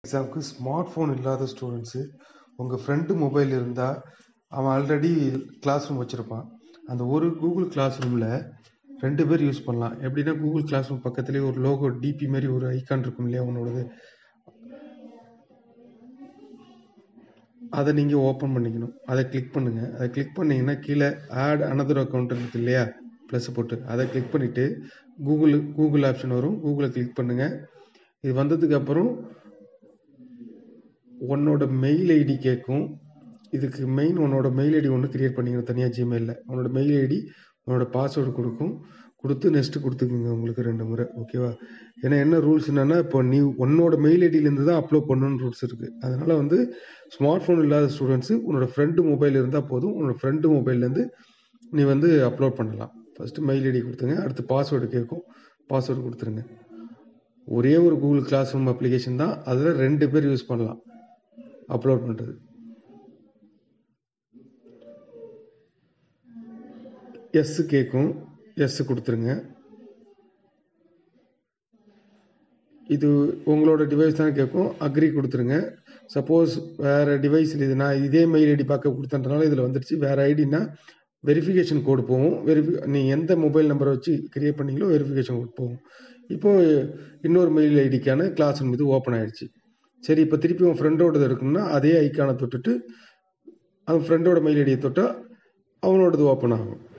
எக்ஸாம்க்கு smartphone இல்லாத students உங்கள் ஃப்ரெண்டு மொபைல் இருந்தால் அவன் ஆல்ரெடி கிளாஸ் ரூம் வச்சுருப்பான் அந்த ஒரு கூகுள் கிளாஸ் ரூமில் ரெண்டு பேர் யூஸ் பண்ணலாம் எப்படின்னா கூகுள் கிளாஸ் ரூம் பக்கத்துலேயே ஒரு லோகோ டிபி மாதிரி ஒரு ஐக்கான் இருக்கும் இல்லையா உன்னோடது அதை நீங்கள் ஓப்பன் பண்ணிக்கணும் அதை கிளிக் பண்ணுங்கள் அதை கிளிக் பண்ணிங்கன்னா கீழே ஆட் அனதர் அக்கௌண்ட் இருக்கு இல்லையா ப்ளஸ் போட்டு அதை கிளிக் பண்ணிவிட்டு கூகுள் கூகுள் ஆப்ஷன் வரும் கூகுளை கிளிக் பண்ணுங்கள் இது வந்ததுக்கு அப்புறம் உன்னோட மெயில் ஐடி கேட்கும் இதுக்கு மெயின் உன்னோட மெயில் ஐடி ஒன்று கிரியேட் பண்ணிக்கணும் தனியாக ஜிமெயிலில் உன்னோட மெயில் ஐடி உன்னோட பாஸ்வேர்டு கொடுக்கும் கொடுத்து நெக்ஸ்ட்டு கொடுத்துக்குங்க உங்களுக்கு ரெண்டு முறை ஓகேவா ஏன்னா என்ன ரூல்ஸ் என்னென்னா இப்போ நீ உன்னோட மெயில் ஐடியிலேருந்து தான் அப்லோட் பண்ணணும்னு ரூல்ஸ் இருக்குது அதனால் வந்து ஸ்மார்ட் ஃபோன் இல்லாத ஸ்டூடெண்ட்ஸு உன்னோட ஃப்ரெண்டு மொபைல் இருந்தால் போதும் உன்னோட ஃப்ரெண்டு மொபைல்லேருந்து நீ வந்து அப்லோட் பண்ணலாம் ஃபஸ்ட்டு மெயில் ஐடி கொடுத்துங்க அடுத்து பாஸ்வேர்டு கேட்கும் பாஸ்வேர்டு கொடுத்துருங்க ஒரே ஒரு கூகுள் கிளாஸ் ரூம் அப்ளிகேஷன் தான் அதில் ரெண்டு பேர் யூஸ் பண்ணலாம் அப்லோட் பண்ணுறது எஸ் கேட்கும் எஸ் கொடுத்துருங்க இது உங்களோட டிவைஸ் தான் கேட்கும் அக்ரி கொடுத்துருங்க சப்போஸ் வேறு டிவைஸில் இது நான் இதே மெயில் ஐடி பார்க்க கொடுத்தன்றனால இதில் வந்துடுச்சு வேறு ஐடினா வெரிஃபிகேஷன் கோடு போகும் வெரிஃபி நீ எந்த மொபைல் நம்பரை வச்சு கிரியேட் பண்ணீங்களோ வெரிஃபிகேஷன் கோட் போகும் இப்போது இன்னொரு மெயில் ஐடிக்கான கிளாஸ் ரூம் இது ஓப்பன் ஆகிடுச்சு சரி இப்போ திருப்பி உன் ஃப்ரெண்டோடது இருக்குன்னா அதே ஐக்கானை தொட்டுட்டு அவன் ஃப்ரெண்டோட மெயில் ஐடியை தொட்டால் அவனோடது ஓப்பன் ஆகும்